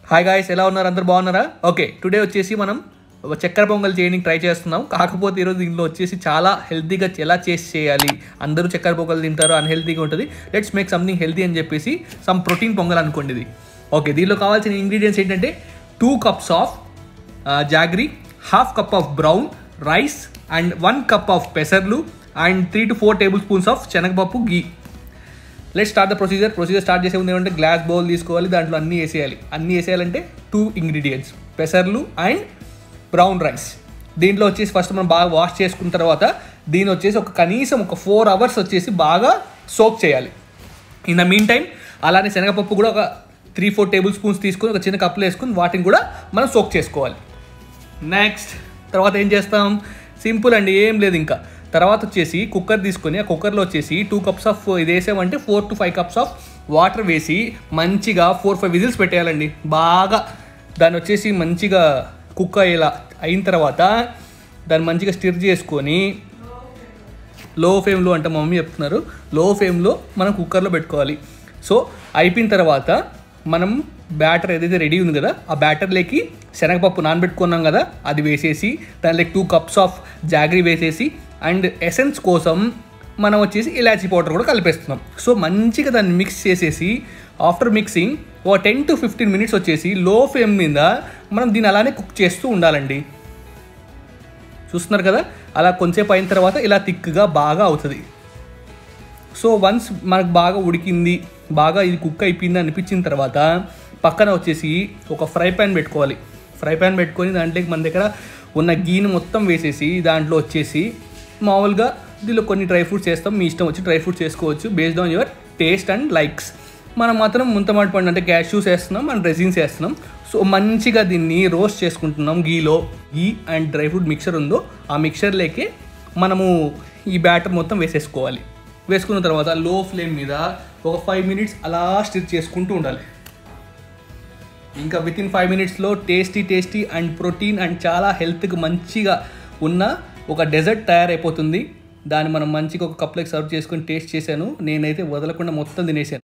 hi guys ఎలా ఉన్నారు అందరు బాగున్నారా ఓకే టుడే వచ్చేసి మనం ఒక చక్కెర పొంగల్ చేయడానికి ట్రై చేస్తున్నాం కాకపోతే ఈరోజు దీనిలో వచ్చేసి చాలా హెల్తీగా ఎలా చేసి చేయాలి అందరూ చక్కెర పొంగల్ తింటారు అన్హెల్తీగా ఉంటుంది లెట్స్ మేక్ సంథింగ్ హెల్తీ అని చెప్పేసి సమ్ ప్రోటీన్ పొంగల్ అనుకోండి ఇది ఓకే దీనిలో కావాల్సిన ఇంగ్రీడియంట్స్ ఏంటంటే two cups of jaggery half cup of brown rice and one cup of పెసర్లు and three to four tablespoons of శనగపప్పు ghee let start the procedure procedure start చేసే ముందు ఏమంటే గ్లాస్ బౌల్ తీసుకోవాలి దాంట్లో అన్నీ వేసేయాలి అన్నీ వేసేయాలంటే టూ ఇంగ్రీడియంట్స్ పెసర్లు అండ్ బ్రౌన్ రైస్ దీంట్లో వచ్చేసి ఫస్ట్ మనం బాగా వాష్ చేసుకున్న తర్వాత దీని వచ్చేసి ఒక కనీసం ఒక ఫోర్ అవర్స్ వచ్చేసి బాగా సోక్ చేయాలి ఇన్ ద మీన్ టైం అలానే శనగపప్పు కూడా ఒక త్రీ ఫోర్ టేబుల్ స్పూన్స్ తీసుకొని ఒక చిన్న కప్పులో వేసుకొని వాటిని కూడా మనం సోక్ చేసుకోవాలి నెక్స్ట్ తర్వాత ఏం చేస్తాం సింపుల్ అండి ఏం లేదు ఇంకా తర్వాత వచ్చేసి కుక్కర్ తీసుకొని ఆ కుక్కర్లో వచ్చేసి టూ కప్స్ ఆఫ్ ఇది వేసామంటే four to five cups of water వేసి మంచిగా ఫోర్ ఫైవ్ విజిల్స్ పెట్టేయాలండి బాగా దాన్ని వచ్చేసి మంచిగా కుక్ అయ్యేలా అయిన తర్వాత దాన్ని మంచిగా స్టిర్ చేసుకొని లో ఫ్లేమ్లో అంటే మా మమ్మీ చెప్తున్నారు లో ఫ్లేమ్లో మనం కుక్కర్లో పెట్టుకోవాలి సో అయిపోయిన తర్వాత మనం బ్యాటర్ ఏదైతే రెడీ ఉంది కదా ఆ బ్యాటర్లోకి శనగపప్పు నానబెట్టుకున్నాం కదా అది వేసేసి దానిలోకి టూ కప్స్ ఆఫ్ జాగరీ వేసేసి అండ్ ఎసెన్స్ కోసం మనం వచ్చేసి ఇలాచీ పౌడర్ కూడా కలిపేస్తున్నాం సో మంచిగా దాన్ని మిక్స్ చేసేసి ఆఫ్టర్ మిక్సింగ్ ఒక టెన్ టు ఫిఫ్టీన్ మినిట్స్ వచ్చేసి లో ఫ్లేమ్ మీద మనం దీన్ని అలానే కుక్ చేస్తూ ఉండాలండి చూస్తున్నారు కదా అలా కొంచెంసేపు అయిన తర్వాత ఇలా థిక్గా బాగా అవుతుంది సో వన్స్ మనకు బాగా ఉడికింది బాగా ఇది కుక్ అయిపోయింది అనిపించిన తర్వాత పక్కన వచ్చేసి ఒక ఫ్రై ప్యాన్ పెట్టుకోవాలి ఫ్రై ప్యాన్ పెట్టుకొని దాంట్లోకి మన దగ్గర ఉన్న గీని మొత్తం వేసేసి దాంట్లో వచ్చేసి మామూలుగా దీనిలో కొన్ని డ్రై ఫ్రూట్స్ వేస్తాం మీ ఇష్టం వచ్చి డ్రై ఫ్రూట్స్ వేసుకోవచ్చు based on your taste and likes మనం మాత్రం ముంతమాటి పండు అంటే క్యాష్యూస్ వేస్తున్నాం అండ్ రెజిన్స్ వేస్తున్నాం సో మంచిగా దీన్ని రోస్ట్ చేసుకుంటున్నాం గీలో ghee and dry fruit mixture ఉందో ఆ మిక్చర్లోకి మనము ఈ బ్యాటర్ మొత్తం వేసేసుకోవాలి వేసుకున్న తర్వాత లో ఫ్లేమ్ మీద ఒక ఫైవ్ మినిట్స్ అలా స్టిర్ చేసుకుంటూ ఉండాలి ఇంకా విత్ ఇన్ ఫైవ్ మినిట్స్లో tasty tasty and protein and చాలా హెల్త్కి మంచిగా ఉన్న ఒక డెజర్ట్ తయారైపోతుంది దాన్ని మనం మంచిగా ఒక కప్లోకి సర్వ్ చేసుకొని టేస్ట్ చేశాను నేనైతే వదలకుండా మొత్తం తినేసాను